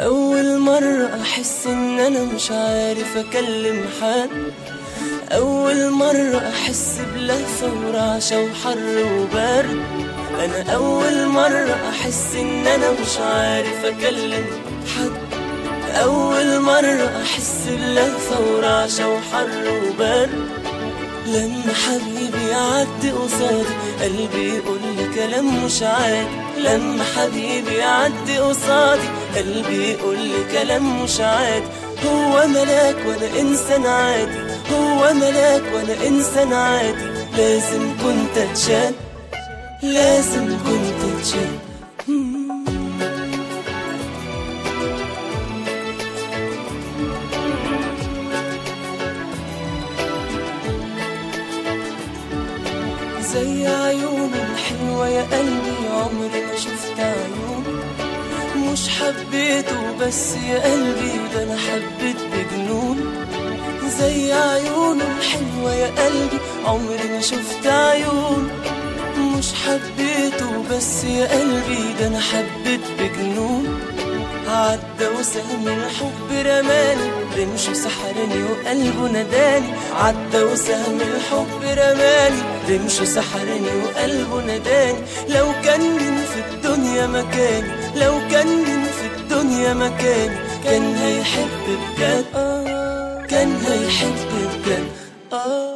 أول مرة أحس إن أنا مش عارف أكلم حد أول مرة أحس بلهفة ورعشة وحر وبرد أنا أول مرة أحس إن أنا مش عارف أكلم حد أول مرة أحس بلهفة ورعشة وحر وبرد لما حبيبي يعدي قصادي قلبي يقول لي كلام مش عادي لما حبيبي يعدي قصادي قلبي يقول لي كلام مش عادي هو ملاك وانا انسان عادي هو ملاك وانا انسان عادي لازم كنت اتشال لازم كنت اتشال زي عيون الحلوة يا قلبي عمري ما شفت عيون مش حبيته بس يا قلبي ده انا حبيت بجنون زي عيون الحلوة يا قلبي عمري ما شفت عيون مش حبيته بس يا قلبي ده انا حبيت بجنون عدى وسهم الحب رماني رمشه سحرني وقلبه نداني عدى وسهم الحب رماني رمشه سحرني وقلبه نداني لو كان مين في الدنيا مكاني لو كان مين في الدنيا مكاني كان هيحب بجد آه كان هيحب بجد آه